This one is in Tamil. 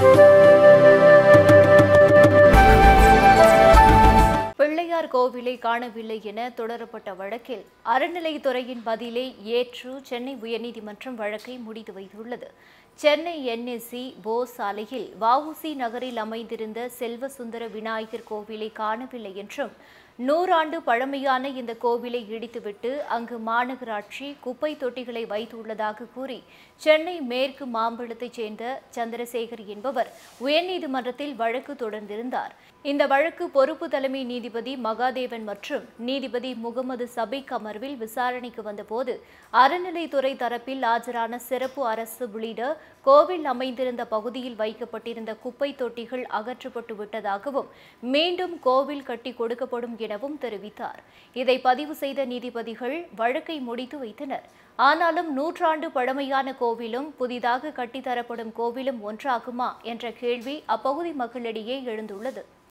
பிள்ளையார் கோவிலை காணவில்லை என தொடரப்பட்ட வழக்கில் அறநிலைத்துறையின் பதிலை ஏற்று சென்னை உயர்நீதிமன்றம் வழக்கை முடித்து வைத்துள்ளது சென்னை என்எஸ்சி போஸ் சாலையில் வஉசி நகரில் அமைந்திருந்த செல்வசுந்தர விநாயகர் கோவிலை காணவில்லை என்றும் நூறாண்டு பழமையான இந்த கோவிலை இடித்துவிட்டு அங்கு மாநகராட்சி குப்பை தொட்டிகளை வைத்துள்ளதாக கூறி சென்னை மேற்கு மாம்பழத்தைச் சேர்ந்த சந்திரசேகர் என்பவர் உயர்நீதிமன்றத்தில் வழக்கு தொடர்ந்திருந்தார் இந்த வழக்கு பொறுப்பு தலைமை நீதிபதி மகாதேவன் மற்றும் நீதிபதி முகமது சபிக் அமர்வில் விசாரணைக்கு வந்தபோது அறநிலைத்துறை தரப்பில் ஆஜரான சிறப்பு அரசு உள்ளிட கோவில் அமைந்திருந்த பகுதியில் வைக்கப்பட்டிருந்த குப்பை தொட்டிகள் அகற்றப்பட்டு விட்டதாகவும் மீண்டும் கோவில் கட்டி கொடுக்கப்படும் எனவும் தெரிவித்தார் இதை பதிவு செய்த நீதிபதிகள் வழக்கை முடித்து வைத்தனர் ஆனாலும் நூற்றாண்டு பழமையான கோவிலும் புதிதாக கட்டித்தரப்படும் கோவிலும் ஒன்றாகுமா என்ற கேள்வி அப்பகுதி மக்களிடையே எழுந்துள்ளது